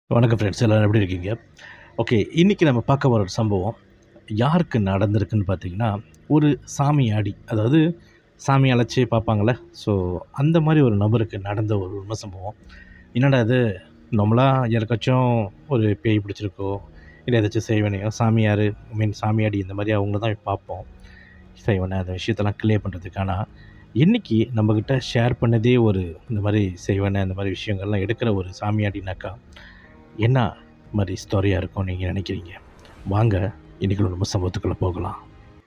வணக்கம் ஃப்ரெண்ட்ஸ் எல்லோரும் எப்படி இருக்கீங்க ஓகே இன்றைக்கி நம்ம பார்க்க போகிற ஒரு சம்பவம் யாருக்கு நடந்திருக்குன்னு பார்த்தீங்கன்னா ஒரு சாமியாடி அதாவது சாமி அழைச்சி பார்ப்பாங்களே ஸோ அந்த மாதிரி ஒரு நபருக்கு நடந்த ஒரு உண்மை சம்பவம் என்னடா இது நம்மளாம் யாருக்காச்சும் ஒரு பேய் பிடிச்சிருக்கோ இல்லை ஏதாச்சும் செய்வனையோ சாமியார் மீன் சாமியாடி இந்த மாதிரி அவங்கள தான் பார்ப்போம் செய்வனை அந்த விஷயத்தெல்லாம் கிளியர் பண்ணுறதுக்கான இன்றைக்கி நம்மக்கிட்ட ஷேர் பண்ணதே ஒரு இந்த மாதிரி செய்வனை இந்த மாதிரி விஷயங்கள்லாம் எடுக்கிற ஒரு சாமியாடினாக்கா என்ன மாதிரி ஸ்டோரியாக இருக்கும் நீங்கள் நினைக்கிறீங்க வாங்க இன்றைக்கி நம்ம சம்பவத்துக்குள்ளே போகலாம்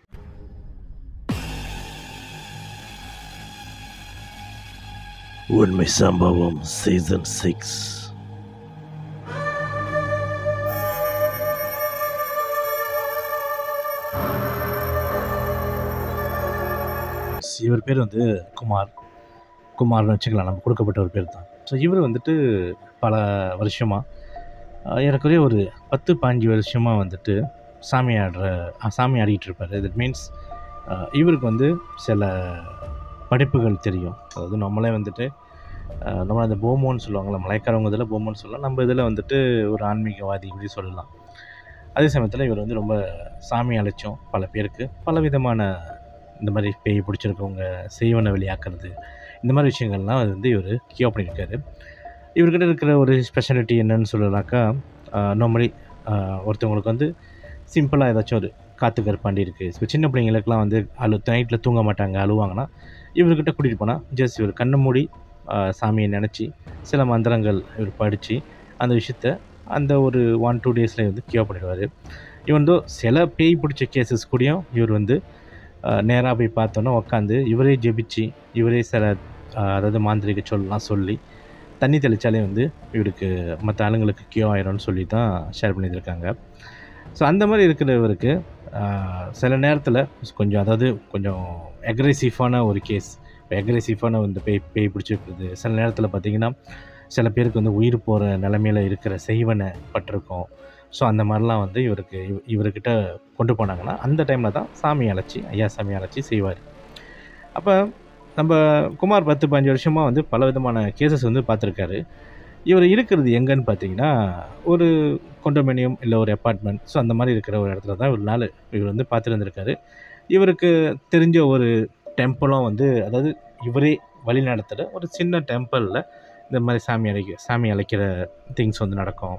உண்மை சம்பவம் சீசன் சிக்ஸ் இவர் பேர் வந்து குமார் குமார்னு வச்சுக்கலாம் நம்ம கொடுக்கப்பட்ட ஒரு பேர் தான் ஸோ இவர் வந்துட்டு பல வருஷமாக ஏறக்குறைய ஒரு பத்து பாஞ்சு வருஷமாக வந்துட்டு சாமி ஆடுற அஹ், சாமி ஆடிட்டு இருப்பார் தட் மீன்ஸ் இவருக்கு வந்து சில படிப்புகள் தெரியும் அதாவது நம்மளே வந்துட்டு அஹ், நம்ம அந்த போமோன்னு சொல்லுவாங்கள்ல மலைக்காரவங்க இதில் போமோன்னு சொல்லலாம் நம்ம இதில் வந்துட்டு ஒரு ஆன்மீகவாதி இப்படி சொல்லலாம் அதே சமயத்தில் இவர் வந்து ரொம்ப சாமி அழைச்சோம் பல பேருக்கு பல விதமான இந்த மாதிரி பேய் பிடிச்சிருக்கவங்க செய்வனை வெளியாக்குறது இந்த மாதிரி விஷயங்கள்லாம் வந்து இவர் கியோ பண்ணியிருக்காரு இவர்கிட்ட இருக்கிற ஒரு ஸ்பெஷாலிட்டி என்னன்னு சொல்லலாக்கா நார்மலி ஒருத்தவங்களுக்கு வந்து சிம்பிளாக ஏதாச்சும் ஒரு காத்து கருப்பாண்டி இருக்குது இப்போ சின்ன பிள்ளைங்களுக்குலாம் வந்து அழு நைட்டில் தூங்க மாட்டாங்க அழுவாங்கன்னா இவர்கிட்ட கூட்டிகிட்டு போனால் ஜஸ்ட் இவர் கண்ணை மூடி ஆஹ், சாமியை நினச்சி சில மந்திரங்கள் இவர் படித்து அந்த விஷயத்த அந்த ஒரு ஒன் டூ டேஸில் வந்து கியூர் பண்ணிடுவார் இவன் தோ சில பேய் பிடிச்ச கேசஸ் கூடயும் இவர் வந்து நேராக போய் பார்த்தோன்னா உட்காந்து இவரே ஜெபிச்சு இவரே சில ஆஹ், அதாவது மாந்திரிக சொல்லலாம் சொல்லி தண்ணி தெளித்தாலே வந்து இவருக்கு மற்ற ஆளுங்களுக்கு கியூ ஆயிரும்னு சொல்லி தான் ஷேர் பண்ணியிருக்காங்க ஸோ அந்த மாதிரி இருக்கிறவருக்கு ஆஹ், சில நேரத்தில் கொஞ்சம் அதாவது கொஞ்சம் அக்ரெசிவான ஒரு கேஸ் அக்ரெசிவான இந்த பேய் பேய் பிடிச்சிருக்குது சில நேரத்தில் பார்த்தீங்கன்னா சில பேருக்கு வந்து உயிர் போகிற நிலமையில இருக்கிற செய்வனை பட்டிருக்கும் ஸோ அந்த மாதிரிலாம் வந்து இவருக்கு இவ- இவர்கிட்ட கொண்டு போனாங்கன்னா அந்த டைமில் தான் சாமி அழைச்சி ஐயா சாமி அழைச்சி செய்வார் அப்போ நம்ம குமார் பத்து பதினஞ்சு வருஷமாக வந்து பல விதமான கேசஸ் வந்து பார்த்துருக்காரு இவர் இருக்கிறது எங்கன்னு பார்த்தீங்கன்னா ஒரு கொண்டோமினியம் இல்லை ஒரு அப்பார்ட்மெண்ட் ஸோ அந்த மாதிரி இருக்கிற ஒரு இடத்துல தான் ஒரு நாள் இவர் வந்து பார்த்துருந்துருக்காரு இவருக்கு தெரிஞ்ச ஒரு டெம்பிளும் வந்து அதாவது இவரே வழி நடத்துகிற ஒரு சின்ன டெம்பிளில் இந்த மாதிரி சாமி அழைக்க சாமி அழைக்கிற திங்ஸ் வந்து நடக்கும்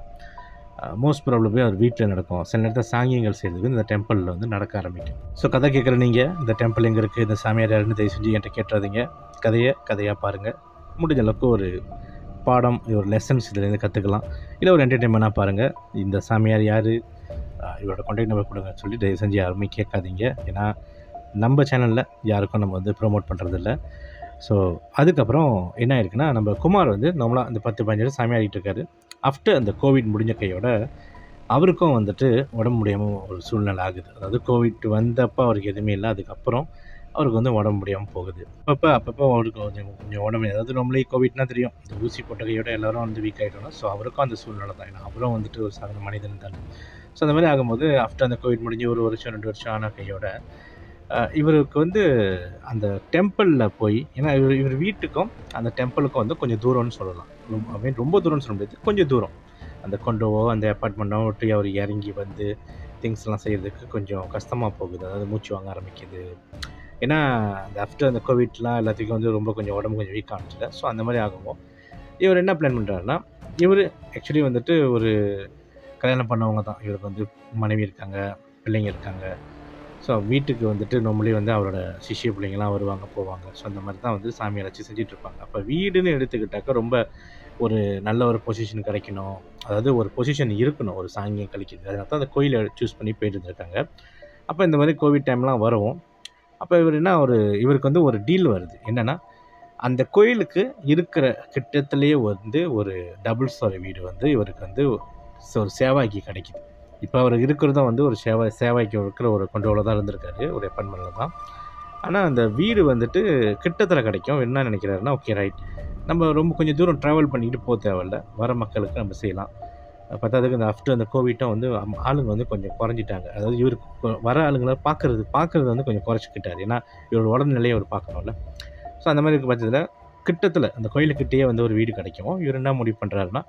மோஸ்ட் ப்ராப்ளமே அவர் வீட்டில் நடக்கும் சில நேரத்தில் சாங்கியங்கள் செய்யறதுக்கு இந்த டெம்பிளில் வந்து நடக்க ஆரம்பிக்கும் ஸோ கதை கேட்குற நீங்கள் இந்த டெம்பிள் எங்கே இருக்குது இந்த சாமியார் யாருன்னு தயவு செஞ்சு என்கிட்ட கேட்டுறாதீங்க கதையை கதையாக பாருங்கள் முடிஞ்ச அளவுக்கு ஒரு பாடம் ஒரு லெசன்ஸ் இதுலேருந்து கற்றுக்கலாம் இல்லை ஒரு என்டர்டெயின்மெண்ட்டாக பாருங்கள் இந்த சாமியார் யார் இவரோட கான்டாக்ட் நம்பர் கொடுங்கன்னு சொல்லி தயவு செஞ்சு யாருமே கேட்காதீங்க ஏன்னா நம்ம சேனலில் யாருக்கும் நம்ம வந்து ப்ரோமோட் பண்ணுறதில்ல ஸோ அதுக்கப்புறம் என்ன ஆயிருக்குன்னா நம்ம குமார் வந்து நம்மளாம் அந்த பத்து பதினஞ்சு வருஷம் சாமி ஆடிட்டு இருக்காரு ஆஃப்டர் அந்த கோவிட் முடிஞ்ச கையோட அவருக்கும் வந்துட்டு உடம்பு முடியாமல் ஒரு சூழ்நிலை ஆகுது அதாவது கோவிட் வந்தப்போ அவருக்கு எதுவுமே இல்லை அதுக்கப்புறம் அவருக்கு வந்து உடம்பு முடியாமல் போகுது அப்பப்போ அப்பப்போ அவருக்கு கொஞ்சம் கொஞ்சம் உடம்பு அதாவது நம்மளே கோவிட்னா தெரியும் இந்த ஊசி போட்ட கையோட எல்லாரும் வந்து வீக் ஆகிட்டோம் ஸோ அவருக்கும் அந்த சூழ்நிலை தான் ஏன்னா அவரும் வந்துட்டு ஒரு சாதாரண மனிதன் தானே ஸோ அந்த மாதிரி ஆகும்போது ஆஃப்டர் அந்த கோவிட் முடிஞ்சு ஒரு வருஷம் ரெண்டு வருஷம் ஆன கையோட அஹ், இவருக்கு வந்து அந்த டெம்பிளில் போய் ஏன்னா இவர் இவர் வீட்டுக்கும் அந்த டெம்பிளுக்கும் வந்து கொஞ்சம் தூரம்னு சொல்லலாம் ரொம்ப I mean ரொம்ப தூரம்னு சொல்ல முடியாது கொஞ்சம் தூரம் அந்த கொண்டோவோ அந்த அப்பார்ட்மெண்ட்டோ விட்டு அவர் இறங்கி வந்து திங்ஸ்லாம் செய்கிறதுக்கு கொஞ்சம் கஷ்டமாக போகுது அதாவது மூச்சு வாங்க ஆரம்பிக்குது ஏன்னா அந்த ஆஃப்டர் அந்த கோவிட்லாம் எல்லாத்துக்கும் வந்து ரொம்ப கொஞ்சம் உடம்பு கொஞ்சம் வீக் ஆனிச்சுல ஸோ அந்த மாதிரி ஆகும்போது இவர் என்ன பிளான் பண்ணுறாருன்னா இவர் ஆக்சுவலி வந்துட்டு ஒரு கல்யாணம் பண்ணவங்க தான் இவருக்கு வந்து மனைவி இருக்காங்க பிள்ளைங்க இருக்காங்க ஸோ வீட்டுக்கு வந்துட்டு நார்மலி வந்து அவரோட சிஷ்ய பிள்ளைங்கலாம் வருவாங்க போவாங்க ஸோ அந்த மாதிரி தான் வந்து சாமி அழைச்சி செஞ்சுட்டு இருப்பாங்க அப்போ வீடுன்னு எடுத்துக்கிட்டாக்க ரொம்ப ஒரு நல்ல ஒரு பொசிஷன் கிடைக்கணும் அதாவது ஒரு பொசிஷன் இருக்கணும் ஒரு சாங்கியம் கழிக்கிறது அதனால தான் அந்த கோயிலை சூஸ் பண்ணி போயிட்டு இருந்திருக்காங்க அப்போ இந்த மாதிரி கோவிட் டைம்லாம் வரும் அப்போ இவர் என்ன ஒரு இவருக்கு வந்து ஒரு டீல் வருது என்னென்னா அந்த கோயிலுக்கு இருக்கிற கிட்டத்துலேயே வந்து ஒரு டபுள் ஸ்டோரி வீடு வந்து இவருக்கு வந்து ஒரு சேவாய்க்கு கிடைக்குது இப்போ அவர் இருக்கிறதும் வந்து ஒரு சேவை சேவாய்க்கு இருக்கிற ஒரு கொண்டோவில் தான் இருந்திருக்காரு ஒரு அப்பார்ட்மெண்ட்டில் தான் ஆனால் அந்த வீடு வந்துட்டு கிட்டத்தில் கிடைக்கும் என்ன நினைக்கிறாருன்னா ஓகே ரைட் நம்ம ரொம்ப கொஞ்சம் தூரம் ட்ராவல் பண்ணிக்கிட்டு போக தேவையில்ல வர மக்களுக்கு நம்ம செய்யலாம் பத்தாவதுக்கு இந்த ஆஃப்டர் அந்த கோவிட்டும் வந்து அம்- ஆளுங்க வந்து கொஞ்சம் குறைஞ்சிட்டாங்க அதாவது இவருக்கு கொ- வர ஆளுங்களை பார்க்கறது பார்க்கறது வந்து கொஞ்சம் குறைச்சிக்கிட்டாரு ஏன்னா இவரோட உடம்பு நிலையை அவர் பார்க்கணும்ல ஸோ அந்த மாதிரி இருக்க பட்சத்தில் கிட்டத்தில் அந்த கோயிலுக்கிட்டேயே வந்து ஒரு வீடு கிடைக்கும் இவர் என்ன முடிவு பண்ணுறாருன்னா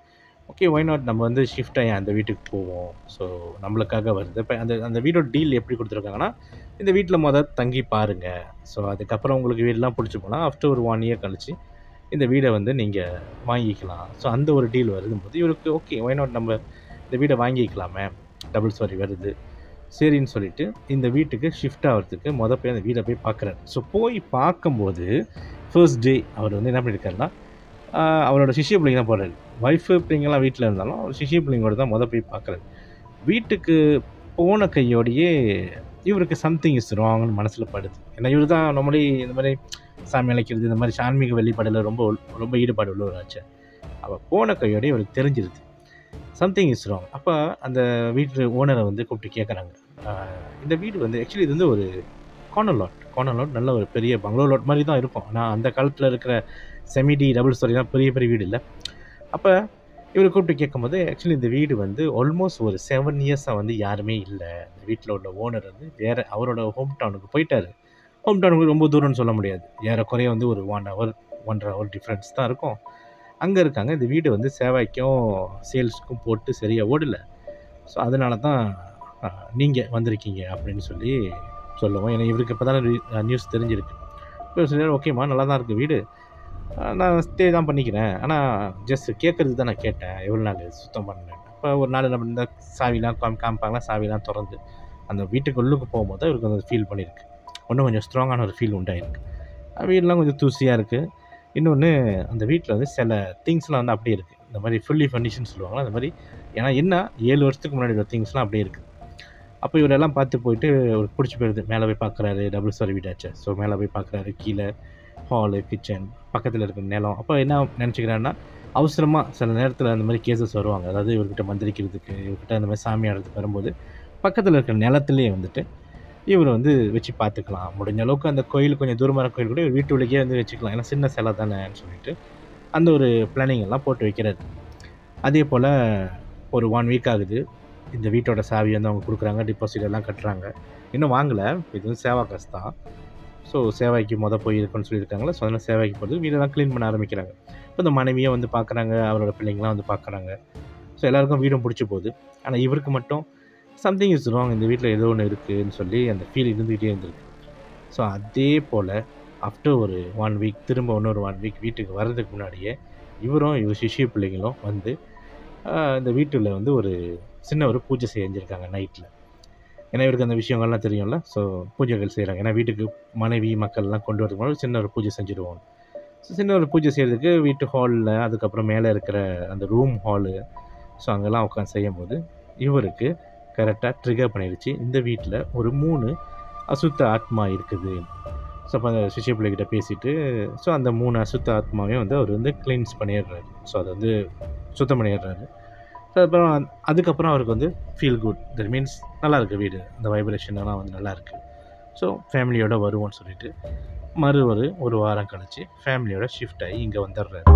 ஓகே ஒய் நாட் நம்ம வந்து ஷிஃப்ட் ஆகி அந்த வீட்டுக்கு போவோம் ஸோ நம்மளுக்காக வருது இப்போ அந்த அந்த வீடோட டீல் எப்படி கொடுத்துருக்காங்கன்னா இந்த வீட்டில் மொதல் தங்கி பாருங்கள் ஸோ அதுக்கப்புறம் உங்களுக்கு வீடெலாம் பிடிச்சி போனால் ஆஃப்டர் ஒரு ஒன் இயர் கழிச்சு இந்த வீடை வந்து நீங்கள் வாங்கிக்கலாம் ஸோ அந்த ஒரு டீல் வருதும்போது இவருக்கு ஓகே ஒய் நாட் நம்ம இந்த வீடை வாங்கிக்கலாமே டபுள் ஸ்டாரி வருது சரின்னு சொல்லிட்டு இந்த வீட்டுக்கு ஷிஃப்ட் ஆகிறதுக்கு மொதல் போய் அந்த வீடை போய் பார்க்குறாரு ஸோ போய் பார்க்கும்போது ஃபர்ஸ்ட் டே அவர் வந்து என்ன பண்ணியிருக்காருன்னா ஆஹ் அவரோட சிஷிய பிள்ளைங்க தான் போகிறாரு ஒய்ஃபு பிள்ளைங்கலாம் வீட்டில் இருந்தாலும் அவர் சிஷிய பிள்ளைங்களோட தான் மொதல் போய் பார்க்குறாரு வீட்டுக்கு போன கையோடையே இவருக்கு சம்திங் இஸ் ராங்னு மனசில் படுது ஏன்னா இவர் தான் நம்மளே இந்த மாதிரி சாமி அழைக்கிறது இந்த மாதிரி ஆன்மீக வெளிப்பாடில் ரொம்ப உள்- ரொம்ப ஈடுபாடு உள்ளவராச்சு அவள் போன கையோடய இவருக்கு தெரிஞ்சிருது சம்திங் இஸ் ராங் அப்போ அந்த வீட்டு ஓனரை வந்து கூப்பிட்டு கேட்குறாங்க இந்த வீடு வந்து ஆக்சுவலி இது வந்து ஒரு கார்னர் லாட் கார்னர் லாட் நல்ல ஒரு பெரிய பங்களோ லாட் மாதிரி தான் இருக்கும் ஆனால் அந்த காலத்தில் இருக்கிற செமிடி டபுள் ஸ்டோரி தான் பெரிய பெரிய வீடு இல்லை அப்போ இவர் கூப்பிட்டு கேட்கும்போது ஆக்சுவலி இந்த வீடு வந்து ஆல்மோஸ்ட் ஒரு செவன் இயர்ஸாக வந்து யாருமே இல்லை இந்த வீட்டில் உள்ள ஓனர் வந்து வேறு அவரோட ஹோம் டவுனுக்கு போயிட்டாரு ஹோம் டவுனுக்கு ரொம்ப தூரம்னு சொல்ல முடியாது ஏறக்குறைய வந்து ஒரு ஒன் ஹவர் ஒன்றரை ஹவர் டிஃப்ரென்ஸ் தான் இருக்கும் அங்கே இருக்காங்க இந்த வீடு வந்து சேவைக்கும் சேல்ஸுக்கும் போட்டு சரியாக ஓடல ஸோ அதனால தான் நீங்கள் வந்திருக்கீங்க அப்படின்னு சொல்லி சொல்லுவோம் ஏன்னா இவருக்கு இப்போ தானே நியூஸ் தெரிஞ்சிருக்கு இப்போ சொல்லி ஓகேம்மா நல்லா தான் இருக்குது வீடு ஆஹ் நான் ஸ்டே தான் பண்ணிக்கிறேன் ஆனால் ஜஸ்ட் கேட்குறதுக்கு தான் நான் கேட்டேன் எவ்வளோ நாள் சுத்தம் பண்ணேன் அப்போ ஒரு நாள் நம்ம இந்த சாவிலாம் காம் காமிப்பாங்களா சாவிலாம் திறந்து அந்த வீட்டுக்கு உள்ளுக்கு போகும்போது தான் இவருக்கு வந்து ஃபீல் பண்ணியிருக்கு இன்னும் கொஞ்சம் ஸ்ட்ராங்கான ஒரு ஃபீல் உண்டாயிருக்கு அஹ் வீடெலாம் கொஞ்சம் தூசியாக இருக்குது இன்னொன்று அந்த வீட்டில் வந்து சில திங்ஸ்லாம் வந்து அப்படியே இருக்குது இந்த மாதிரி ஃபுல்லி ஃபர்னிஷன் சொல்லுவாங்களா அந்த மாதிரி ஏன்னா என்ன ஏழு வருஷத்துக்கு முன்னாடி உள்ள திங்ஸ்லாம் அப்படியே இருக்குது அப்போ இவரெல்லாம் பார்த்து போயிட்டு ஒரு பிடிச்சி போயிடுது மேலே போய் பார்க்குறாரு டபுள் ஸ்டார் வீடாச்சு ஸோ மேலே போய் பார்க்குறாரு கீழே ஹாலு கிச்சன் பக்கத்தில் இருக்கிற நிலம் அப்போ என்ன நினச்சிக்கிறாருன்னா அவசரமாக சில நேரத்தில் அந்த மாதிரி கேசஸ் வருவாங்க அதாவது இவர்கிட்ட மந்திரிக்கிறதுக்கு இவர்கிட்ட அந்த மாதிரி சாமி ஆடுறதுக்கு வரும்போது பக்கத்தில் இருக்கிற நிலத்துலேயே வந்துட்டு இவர் வந்து வச்சு பார்த்துக்கலாம் முடிஞ்ச அளவுக்கு அந்த கோயில் கொஞ்சம் தூரமான கோயில் கூட இவர் வீட்டு உள்ளேயே வந்து வச்சுக்கலாம் ஏன்னா சின்ன சிலை தானேன்னு சொல்லிட்டு அந்த ஒரு பிளானிங் எல்லாம் போட்டு வைக்கிறாரு அதே போல் ஒரு ஒன் வீக் ஆகுது இந்த வீட்டோட சாவி வந்து அவங்க கொடுக்குறாங்க டிபாசிட் எல்லாம் கட்டுறாங்க இன்னும் வாங்கலை இது வந்து சேவா காசு தான் ஸோ சேவைக்கு மொதல் போய் இருக்குன்னு சொல்லியிருக்காங்களே ஸோ அதனால் சேவைக்கு போகிறது வீடெல்லாம் க்ளீன் பண்ண ஆரம்பிக்கிறாங்க இப்போ இந்த மனைவியை வந்து பார்க்குறாங்க அவரோட பிள்ளைங்களாம் வந்து பார்க்குறாங்க ஸோ எல்லாருக்கும் வீடும் பிடிச்சி போகுது ஆனால் இவருக்கு மட்டும் சம்திங் இஸ் ராங் இந்த வீட்டில் ஏதோ ஒன்று இருக்குதுன்னு சொல்லி அந்த ஃபீல் இருந்துக்கிட்டே இருந்திருக்கு ஸோ அதே போல் ஆஃப்டர் ஒரு ஒன் வீக் திரும்ப இன்னொரு ஒன் வீக் வீட்டுக்கு வர்றதுக்கு முன்னாடியே இவரும் இவர் சிஷிய பிள்ளைங்களும் வந்து ஆஹ், இந்த வீட்டில் வந்து ஒரு சின்ன ஒரு பூஜை செஞ்சுருக்காங்க நைட்டில் ஏன்னா இவருக்கு அந்த விஷயங்கள்லாம் தெரியும்ல ஸோ பூஜைகள் செய்கிறாங்க ஏன்னா வீட்டுக்கு மனைவி மக்கள்லாம் கொண்டு வரதுக்கு முன்னாடி சின்ன ஒரு பூஜை செஞ்சுருவோம் ஸோ சின்ன ஒரு பூஜை செய்கிறதுக்கு வீட்டு ஹாலில் அதுக்கப்புறம் மேலே இருக்கிற அந்த ரூம் ஹாலு ஸோ அங்கெல்லாம் உட்காந்து செய்யும்போது இவருக்கு கரெக்டாக ட்ரிகர் பண்ணிடுச்சு இந்த வீட்டில் ஒரு மூணு அசுத்த ஆத்மா இருக்குது ஸோ அப்போ அந்த சிஷ்ய பிள்ளைகிட்ட பேசிட்டு ஸோ அந்த மூணு அசுத்த ஆத்மாவையும் வந்து அவர் வந்து க்ளீன்ஸ் பண்ணிடுறாரு ஸோ அதை வந்து சுத்தம் பண்ணிடுறாரு ஸோ அப்புறம் அ- அதுக்கப்புறம் அவருக்கு வந்து ஃபீல் குட் தட் மீன்ஸ் நல்லா இருக்கு வீடு அந்த வைப்ரேஷன் எல்லாம் வந்து நல்லா இருக்கு ஸோ ஃபேமிலியோட வருவோம்னு சொல்லிட்டு மறு ஒரு ஒரு வாரம் கழிச்சு ஃபேமிலியோட ஷிஃப்ட் ஆகி இங்கே வந்துடுறாரு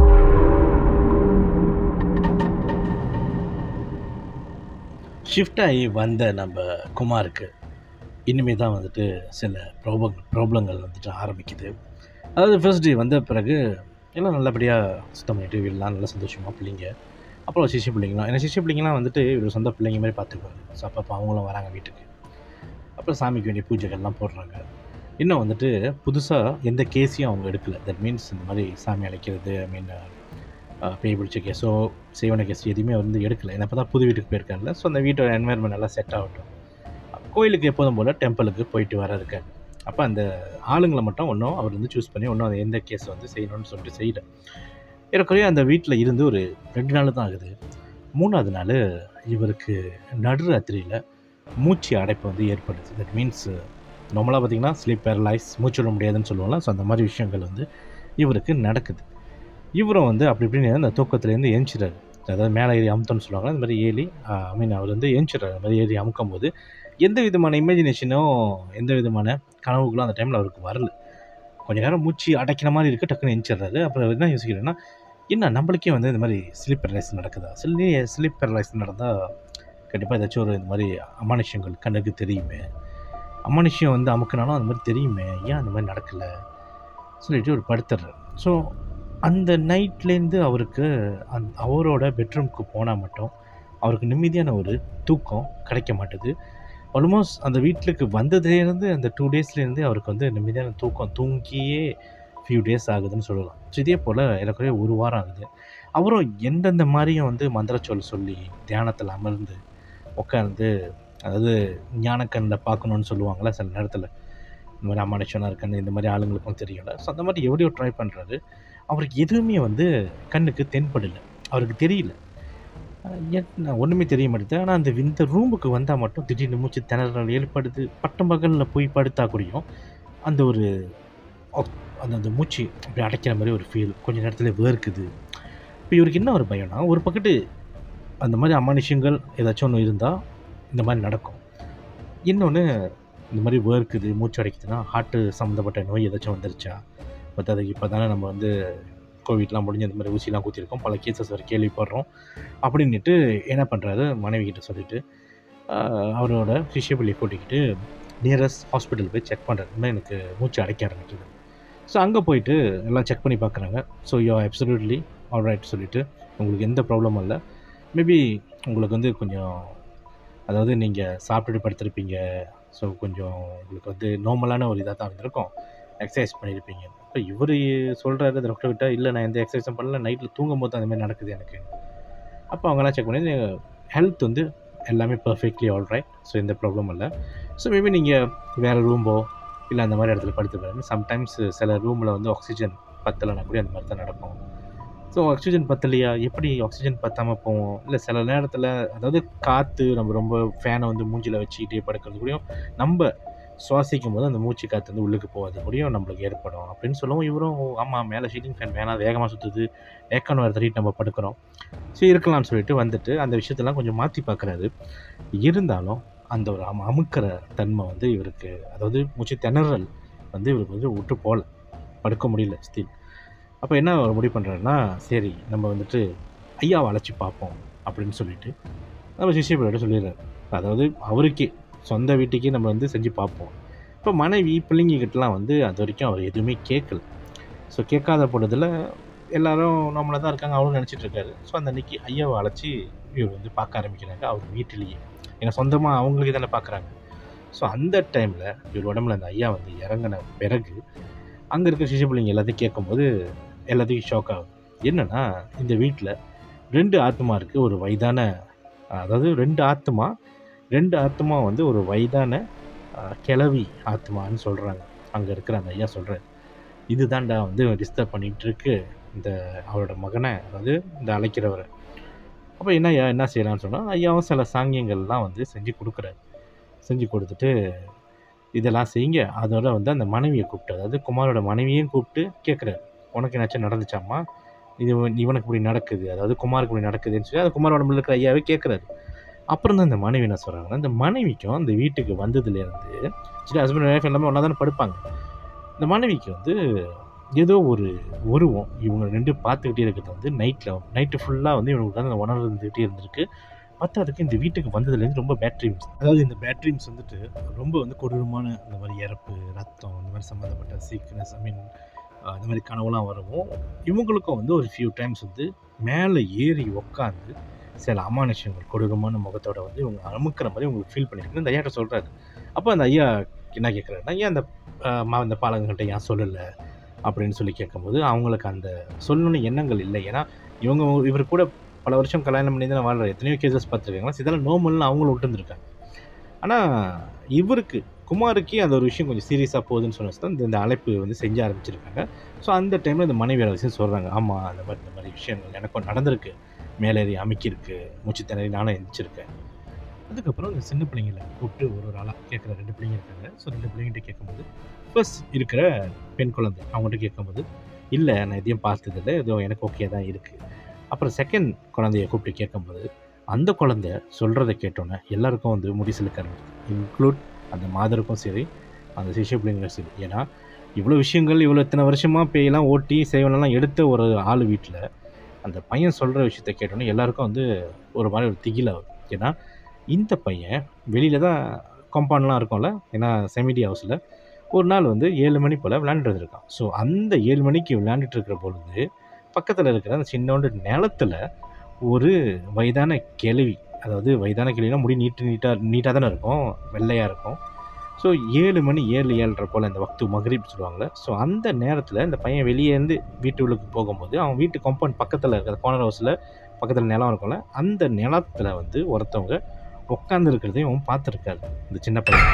ஷிஃப்ட் ஆகி வந்த நம்ம குமாருக்கு இனிமே தான் வந்துட்டு சில ப்ராப்ளம் ப்ராப்ளங்கள் வந்துட்டு ஆரம்பிக்குது அதாவது ஃபர்ஸ்ட் டே வந்த பிறகு எல்லாம் நல்லபடியாக சுத்தம் பண்ணிட்டு வீடெலாம் நல்லா சந்தோஷமாக பிள்ளைங்க அப்புறம் சிஷி பிள்ளைங்களாம் ஏன்னா சிஷி பிள்ளைங்களாம் வந்துட்டு இவர் சொந்த பிள்ளைங்க மாதிரி பார்த்துக்குவாரு ஸோ அப்பப்போ அவங்களும் வராங்க வீட்டுக்கு அப்புறம் சாமிக்கு வேண்டிய பூஜைகள்லாம் போடுறாங்க இன்னும் வந்துட்டு புதுசாக எந்த கேஸையும் அவங்க எடுக்கலை தட் மீன்ஸ் இந்த மாதிரி சாமி அழைக்கிறது ஐ மீன் பேய் பிடிச்ச கேஸோ செய்வன கேஸ் எதுவுமே வந்து எடுக்கலை ஏன்னா இப்போ தான் புது வீட்டுக்கு போயிருக்காருல்ல ஸோ அந்த வீட்டோட என்வாயர்மெண்ட் நல்லா செட் ஆகட்டும் கோயிலுக்கு எப்போதும் போல் டெம்பிளுக்கு போயிட்டு வர இருக்காரு அப்போ அந்த ஆளுங்களை மட்டும் ஒன்றும் அவர் வந்து சூஸ் பண்ணி ஒன்றும் அந்த எந்த கேஸ் வந்து செய்யணும்னு சொல்லிட்டு செய்யல ஏறக்குறைய அந்த வீட்டில் இருந்து ஒரு ரெண்டு நாள் தான் ஆகுது மூணாவது நாள் இவருக்கு நடுராத்திரியில் மூச்சு அடைப்பு வந்து ஏற்படுது தட் மீன்ஸ் நார்மலாக பார்த்தீங்கன்னா ஸ்லீப் பேரலைஸ் மூச்சு விட முடியாதுன்னு சொல்லுவோம்ல ஸோ அந்த மாதிரி விஷயங்கள் வந்து இவருக்கு நடக்குது இவரும் வந்து அப்படி இப்படின்னு அந்த தூக்கத்துலேருந்து ஏஞ்சிறாரு அதாவது மேலே ஏறி அமுத்தம்னு சொல்லுவாங்க அந்த மாதிரி ஏறி ஐ மீன் அவர் வந்து ஏஞ்சிடுறாரு அந்த மாதிரி ஏறி அமுக்கும் போது எந்த விதமான இமேஜினேஷனோ எந்த விதமான கனவுகளும் அந்த டைமில் அவருக்கு வரல கொஞ்ச நேரம் மூச்சு அடைக்கிற மாதிரி இருக்குது டக்குன்னு எஞ்சிடுறாரு அப்புறம் என்ன யோசிக்கிறேன்னா என்ன நம்மளுக்கே வந்து இந்த மாதிரி ஸ்லீப் பேரலைஸ் நடக்குதா சில ஸ்லீப் பேரலைஸ் நடந்தால் கண்டிப்பாக ஏதாச்சும் ஒரு இந்த மாதிரி அமானுஷ்யங்கள் கண்ணுக்கு தெரியுமே அமானுஷ்யம் வந்து அமுக்கினாலும் அந்த மாதிரி தெரியுமே ஏன் அந்த மாதிரி நடக்கலை சொல்லிட்டு ஒரு படுத்துடுறாரு ஸோ அந்த நைட்லேருந்து அவருக்கு அந் அவரோட பெட்ரூம்க்கு போனால் மட்டும் அவருக்கு நிம்மதியான ஒரு தூக்கம் கிடைக்க மாட்டுது ஆல்மோஸ்ட் அந்த வீட்டுக்கு வந்ததுலேருந்து அந்த டூ டேஸ்லேருந்து அவருக்கு வந்து நிம்மதியான தூக்கம் தூங்கியே ஃபியூ டேஸ் ஆகுதுன்னு சொல்லலாம் ஸோ இதே போல் எனக்குரிய ஒரு வாரம் ஆகுது அவரும் எந்தெந்த மாதிரியும் வந்து மந்திரச்சொல் சொல்லி தியானத்தில் அமர்ந்து உட்காந்து அதாவது ஞானக்கண்ணில் பார்க்கணுன்னு சொல்லுவாங்கள்ல சில நேரத்தில் இந்த மாதிரி அம்மானுஷனாக இருக்கன்னு இந்த மாதிரி ஆளுங்களுக்கும் தெரியும்ல ஸோ அந்த மாதிரி எவ்வளோ ட்ரை பண்ணுறாரு அவருக்கு எதுவுமே வந்து கண்ணுக்கு தென்படலை அவருக்கு தெரியல அஹ் என்ன ஒன்றுமே தெரிய மாட்டேது ஆனால் அந்த இந்த ரூமுக்கு வந்தால் மட்டும் திடீர்னு மூச்சு திணறல் ஏற்படுது பட்டம் பகலில் போய் படுத்தா கூடயும் அந்த ஒரு ஆக்- அந்த அந்த மூச்சு அப்படி அடைக்கிற மாதிரி ஒரு ஃபீல் கொஞ்ச நேரத்தில் வேர்க்குது இப்போ இவருக்கு என்ன ஒரு பயம்னா ஒரு பக்கத்து அந்த மாதிரி அமானுஷங்கள் ஏதாச்சும் ஒன்று இருந்தால் இந்த மாதிரி நடக்கும் இன்னொன்று இந்த மாதிரி வேர்க்குது மூச்சு அடைக்குதுன்னா ஹார்ட்டு சம்மந்தப்பட்ட நோய் ஏதாச்சும் வந்துருச்சா பட் அதுக்கு இப்போ தானே நம்ம வந்து கோவிட்லாம் முடிஞ்சு இந்த மாதிரி ஊசிலாம் குத்திருக்கோம் பல கேசஸ் வரை கேள்விப்படுறோம் அப்படின்னுட்டு என்ன பண்ணுறாரு மனைவி கிட்ட சொல்லிட்டு ஆஹ், அவரோட ஃபிஷியபிளி கூட்டிக்கிட்டு நியரஸ்ட் ஹாஸ்பிட்டல் போய் செக் பண்ணுறாரு இந்த மாதிரி எனக்கு மூச்சு அடைக்க ஆரம்பிக்குது ஸோ அங்கே போயிட்டு எல்லாம் செக் பண்ணி பார்க்குறாங்க ஸோ யோ அப்சல்யூட்லி ஆல்ரைட் சொல்லிட்டு உங்களுக்கு எந்த ப்ராப்ளமும் இல்லை மேபி உங்களுக்கு வந்து கொஞ்சம் அதாவது நீங்கள் சாப்பிட்டுட்டு படுத்திருப்பீங்க ஸோ கொஞ்சம் உங்களுக்கு வந்து நார்மலான ஒரு இதாக தான் இருந்திருக்கும் எக்ஸசைஸ் பண்ணியிருப்பீங்க இப்போ இவர் சொல்கிறாரு டாக்டர் கிட்ட இல்லை நான் எந்த எக்ஸசைஸும் பண்ணல நைட்டில் தூங்கும் போது அந்த மாதிரி நடக்குது எனக்கு அப்போ அவங்கெல்லாம் செக் பண்ணி ஹெல்த் வந்து எல்லாமே பர்ஃபெக்ட்லி ஆல்ரைட் ஸோ எந்த ப்ராப்ளமும் இல்லை ஸோ மேபி நீங்கள் வேறு ரூம்போ இல்லை அந்த மாதிரி இடத்துல படுத்து பாருங்க சம்டைம்ஸ் சில ரூமில் வந்து ஆக்சிஜன் பத்தலைன்னா கூட அந்த மாதிரி தான் நடக்கும் ஸோ ஆக்சிஜன் பத்தலையா எப்படி ஆக்சிஜன் பத்தாமல் போவோம் இல்லை சில நேரத்தில் அதாவது காற்று நம்ம ரொம்ப ஃபேனை வந்து மூஞ்சில் வச்சுக்கிட்டே படுக்கிறது கூடயும் நம்ம சுவாசிக்கும் போது அந்த மூச்சு காற்று வந்து உள்ளுக்கு போகாது கூடயும் நம்மளுக்கு ஏற்படும் அப்படின்னு சொல்லவும் இவரும் ஆமாம் மேலே ஷீட்டிங் ஃபேன் வேணாம் வேகமாக சுற்றுது ஏக்கன் வேறு தள்ளிட்டு நம்ம படுக்கிறோம் ஸோ இருக்கலாம்னு சொல்லிட்டு வந்துட்டு அந்த விஷயத்தெல்லாம் கொஞ்சம் மாற்றி பார்க்குறாரு இருந்தாலும் அந்த ஒரு அம அமுக்கிற தன்மை வந்து இவருக்கு அதாவது மூச்சு திணறல் வந்து இவருக்கு வந்து விட்டு போகல படுக்க முடியல ஸ்டில் அப்போ என்ன அவர் முடிவு பண்ணுறாருன்னா சரி நம்ம வந்துட்டு ஐயாவை அழைச்சி பார்ப்போம் அப்படின்னு சொல்லிட்டு நம்ம சிஷியப்படியோட சொல்லிடுறாரு அதாவது அவருக்கே சொந்த வீட்டுக்கே நம்ம வந்து செஞ்சு பார்ப்போம் இப்போ மனைவி பிள்ளைங்கக்கிட்டலாம் வந்து அது வரைக்கும் அவர் எதுவுமே கேட்கல ஸோ கேட்காத பொழுதில் எல்லாரும் நம்மள தான் இருக்காங்க அவரும் நினச்சிட்டு இருக்காரு ஸோ அந்த அன்னைக்கு ஐயாவை அழைச்சி இவர் வந்து பார்க்க ஆரம்பிக்கிறாங்க அவர் வீட்டிலேயே ஏன்னா சொந்தமாக அவங்களுக்கு தானே பார்க்குறாங்க ஸோ அந்த டைமில் இவர் உடம்புல அந்த ஐயா வந்து இறங்கின பிறகு அங்கே இருக்க சிசு பிள்ளைங்க எல்லாத்தையும் கேட்கும்போது எல்லாத்துக்கும் ஷாக் ஆகுது என்னன்னா இந்த வீட்டில் ரெண்டு ஆத்மா இருக்குது ஒரு வயதான அதாவது ரெண்டு ஆத்மா ரெண்டு ஆத்மா வந்து ஒரு வயதான அஹ், கிழவி ஆத்மான்னு சொல்கிறாங்க அங்கே இருக்கிற அந்த ஐயா சொல்கிறார் இதுதான்டா வந்து டிஸ்டர்ப் பண்ணிகிட்டு இருக்கு இந்த அவரோட மகனை அதாவது இந்த அழைக்கிறவரை அப்போ என்ன ஐயா என்ன செய்யலாம்னு சொன்னால் ஐயாவும் சில சாங்கியங்கள்லாம் வந்து செஞ்சு கொடுக்குறாரு செஞ்சு கொடுத்துட்டு இதெல்லாம் செய்யுங்க அதோட வந்து அந்த மனைவியை கூப்பிட்டு அதாவது குமாரோட மனைவியையும் கூப்பிட்டு கேட்குறாரு உனக்கு என்னாச்சும் நடந்துச்சாம்மா இது இவன்- இவனுக்கு இப்படி நடக்குது அதாவது குமாருக்கு இப்படி நடக்குதுன்னு சொல்லி அது குமார் உடம்புல இருக்கிற ஐயாவே கேட்குறாரு அப்புறம் தான் இந்த மனைவி என்ன சொல்கிறாங்கன்னா இந்த மனைவிக்கும் அந்த வீட்டுக்கு வந்ததுலேருந்து சரி ஹஸ்பண்ட் ஒய்ஃப் எல்லாமே ஒன்றா தானே படுப்பாங்க இந்த மனைவிக்கு வந்து ஏதோ ஒரு உருவம் இவங்க ரெண்டு பார்த்துக்கிட்டே இருக்கிறது வந்து நைட்டில் நைட்டு ஃபுல்லாக வந்து இவங்களுக்கு வந்து உணர்வு இருந்துகிட்டே இருந்திருக்கு பத்தாதுக்கு இந்த வீட்டுக்கு வந்ததுலேருந்து ரொம்ப பேட் ட்ரீம்ஸ் அதாவது இந்த பேட் ட்ரீம்ஸ் வந்துட்டு ரொம்ப வந்து கொடூரமான இந்த மாதிரி இறப்பு ரத்தம் இந்த மாதிரி சம்மந்தப்பட்ட சீக்னஸ் ஐ மீன் இந்த மாதிரி கனவுலாம் வரவும் இவங்களுக்கும் வந்து ஒரு ஃபியூ டைம்ஸ் வந்து மேலே ஏறி உக்காந்து சில அமானுஷங்கள் கொடூரமான முகத்தோட வந்து இவங்க அமுக்கிற மாதிரி உங்களுக்கு ஃபீல் பண்ணியிருக்குன்னு இந்த ஐயாட்ட சொல்கிறாரு அப்போ அந்த ஐயா என்ன கேட்குறாருன்னா ஏன் அந்த ஆஹ், மா அந்த பாலங்கள்கிட்ட ஏன் சொல்லலை அப்படின்னு சொல்லி கேட்கும்போது அவங்களுக்கு அந்த சொல்லணும்னு எண்ணங்கள் இல்லை ஏன்னா இவங்க இவர் கூட பல வருஷம் கல்யாணம் பண்ணி தான் வாழ்ற எத்தனையோ கேசஸ் பார்த்துருக்காங்களா இதெல்லாம் நோமல்னு அவங்களும் விட்டுருந்துருக்காங்க ஆனால் இவருக்கு குமாருக்கே அந்த ஒரு விஷயம் கொஞ்சம் சீரியஸாக போகுதுன்னு சொன்ன தான் இந்த- இந்த அழைப்பு வந்து செஞ்சு ஆரம்பிச்சிருக்காங்க ஸோ அந்த டைமில் இந்த மனைவியோட விஷயம் சொல்கிறாங்க ஆமாம் அந்த மாதிரி இந்த மாதிரி விஷயங்கள் எனக்கும் நடந்திருக்கு மேலேறி அமைக்கிருக்கு மூச்சு திணறி நானும் எந்திரிச்சிருக்கேன் அதுக்கப்புறம் இந்த சின்ன பிள்ளைங்களை கூப்பிட்டு ஒரு ஒரு ஆளாக கேட்குற ரெண்டு பிள்ளைங்க இருக்காங்க ஸோ ரெண்டு பிள்ளைங்கிட்ட கேட்கும்போது ஃபர்ஸ்ட் இருக்கிற பெண் குழந்தை அவங்ககிட்ட கேட்கும்போது இல்லை நான் எதையும் பார்த்ததில்லை ஏதோ எனக்கு ஓகே தான் இருக்குது அப்புறம் செகண்ட் குழந்தைய கூப்பிட்டு கேட்கும்போது அந்த குழந்தை சொல்கிறத கேட்டோன்னே எல்லாருக்கும் வந்து முடி சிலுக்க ஆரம்பிச்சு இன்க்ளூட் அந்த மாதருக்கும் சரி அந்த சிஷ்ய பிள்ளைங்களும் சரி ஏன்னா இவ்வளோ விஷயங்கள் இவ்வளோ இத்தனை வருஷமாக பேயெல்லாம் ஓட்டி சேவனெல்லாம் எடுத்த ஒரு ஆள் வீட்டில் அந்த பையன் சொல்கிற விஷயத்த கேட்டோன்னே எல்லாருக்கும் வந்து ஒரு மாதிரி ஒரு திகில வரும் ஏன்னா இந்த பையன் வெளியில் தான் காம்பவுண்ட்லாம் இருக்கும்ல ஏன்னா செமிடி ஹவுஸில் ஒரு நாள் வந்து ஏழு மணி போல் விளையாண்டுட்டு இருந்திருக்கான் ஸோ அந்த ஏழு மணிக்கு விளையாண்டுட்டு இருக்கிற பொழுது பக்கத்தில் இருக்கிற அந்த சின்னோண்டு நிலத்துல ஒரு வயதான கிழவி அதாவது வயதான கிழவினா முடி நீட்டு நீட்டாக நீட்டாக தானே இருக்கும் வெள்ளையாக இருக்கும் ஸோ ஏழு மணி ஏழு ஏழரை போல் இந்த வக்து மகரிப் சொல்லுவாங்கள்ல ஸோ அந்த நேரத்தில் இந்த பையன் வெளியே இருந்து வீட்டு உள்ளுக்கு போகும்போது அவன் வீட்டு காம்பவுண்ட் பக்கத்தில் இருக்கிற கார்னர் ஹவுஸில் பக்கத்தில் நிலம் இருக்கும்ல அந்த நிலத்தில் வந்து ஒருத்தவங்க உட்காந்து இருக்கிறதையும் அவன் பார்த்துருக்காரு இந்த சின்ன பையன்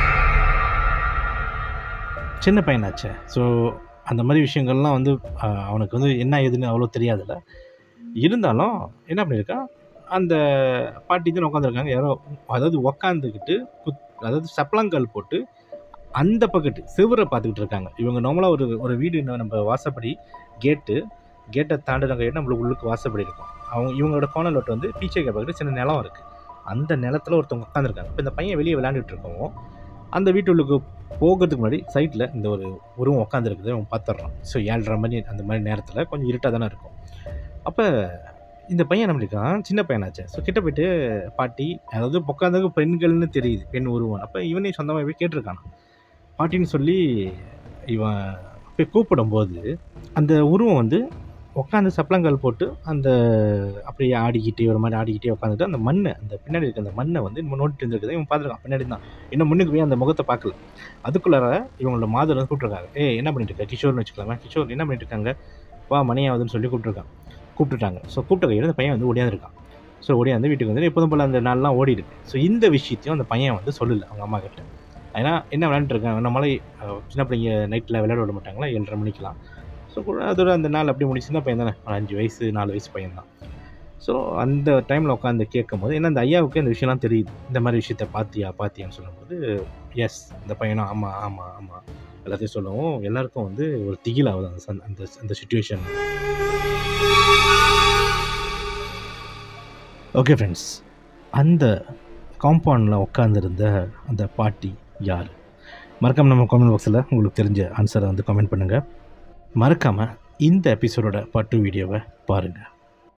சின்ன பையனாச்சே ஸோ அந்த மாதிரி விஷயங்கள்லாம் வந்து ஆஹ், அவனுக்கு வந்து என்ன ஏதுன்னு அவ்வளோ தெரியாதுல்ல இருந்தாலும் என்ன பண்ணியிருக்கான் அந்த பாட்டி தான் உட்காந்துருக்காங்க யாரோ அதாவது உக்காந்துக்கிட்டு குத் அதாவது சப்பளங்கால் போட்டு அந்த பக்கத்து செவுரை பார்த்துக்கிட்டு இருக்காங்க இவங்க நார்மலாக ஒரு ஒரு வீடு என்ன நம்ம வாசப்படி கேட்டு கேட்டை தாண்டின கைட்டு நம்மளுக்கு உள்ளுக்கு வாசப்படி இருக்கும் அவங்க இவங்களோட கோணல் லோட்டு வந்து பீச்சை பக்கத்து சின்ன நிலம் இருக்குது அந்த நிலத்துல ஒருத்தவங்க உட்காந்துருக்காங்க இப்போ இந்த பையன் வெளியே விளையாண்டுட்டு இருக்கவும் அந்த வீட்டுள்ளுக்கு போகிறதுக்கு முன்னாடி சைட்டில் இந்த ஒரு உருவம் உட்காந்துருக்குது அவன் பார்த்துட்றான் ஸோ ஏழரை மணி அந்த மாதிரி நேரத்தில் கொஞ்சம் இருட்டாக தானே இருக்கும் அப்போ இந்த பையன் என்ன பண்ணிருக்கான் சின்ன பையனாச்சே ஸோ கிட்ட போயிட்டு பாட்டி அதாவது உட்காந்தது பெண்கள்னு தெரியுது பெண் உருவம் அப்போ இவனே சொந்தமாக போய் கேட்டிருக்கான் பாட்டின்னு சொல்லி இவன் போய் கூப்பிடும்போது அந்த உருவம் வந்து உட்காந்து சப்பளங்கால் போட்டு அந்த அப்படியே ஆடிக்கிட்டே ஒரு மாதிரி ஆடிக்கிட்டே உட்காந்துட்டு அந்த மண்ணை அந்த பின்னாடி இருக்க அந்த மண்ணை வந்து இன்னும் நோட்டிட்டு இருந்திருக்குது இவன் பார்த்துருக்கான் பின்னாடி தான் இன்னும் முன்னுக்கு போய் அந்த முகத்தை பார்க்கல அதுக்குள்ளார இவங்களோட மாதர் வந்து கூப்பிட்ருக்காங்க ஏ என்ன பண்ணிட்டு இருக்க கிஷோர்னு வச்சுக்கலாமா கிஷோர் என்ன பண்ணிட்டு இருக்காங்க வா மணி ஆகுதுன்னு சொல்லி கூப்பிட்ருக்கான் கூப்பிட்டுட்டாங்க ஸோ கூப்பிட்ட கையில் அந்த பையன் வந்து ஓடியாந்துருக்கான் ஸோ ஓடியாந்து வீட்டுக்கு வந்து எப்போதும் போல் அந்த நாள்லாம் ஓடி இருக்கு ஸோ இந்த விஷயத்தையும் அந்த பையன் வந்து சொல்லலை அவங்க அம்மா கிட்ட ஏன்னா என்ன விளையாண்டுட்டு இருக்காங்க நம்மளால அஹ், சின்ன பிள்ளைங்க நைட்டில் விளையாட விட மாட்டாங்களா ஏழரை மணிக்கெலாம் ஸோ அதோட அந்த நாள் அப்படி முடிச்சுன்னா பையன் தானே ஒரு அஞ்சு வயசு நாலு வயசு பையன் தான் ஸோ அந்த டைமில் உட்காந்து கேட்கும் போது ஏன்னா அந்த ஐயாவுக்கு அந்த விஷயம்லாம் தெரியுது இந்த மாதிரி விஷயத்த பாத்தியா பாத்தியான்னு சொல்லும்போது எஸ் இந்த பையனும் ஆமாம் ஆமாம் ஆமாம் எல்லாத்தையும் சொல்லவும் எல்லாருக்கும் வந்து ஒரு திகில் ஆகுது அந்த சந்த- அந்த அந்த சுச்சுவேஷன் ஓகே ஃப்ரெண்ட்ஸ் அந்த காம்பவுண்டில் உட்காந்துருந்த அந்த பாட்டி யார் மறக்காம நம்ம கமெண்ட் பாக்ஸில் உங்களுக்கு தெரிஞ்ச ஆன்சரை வந்து கமெண்ட் பண்ணுங்கள் மறக்காமல் இந்த எபிசோடோட பாட்டு வீடியோவை பாருங்கள்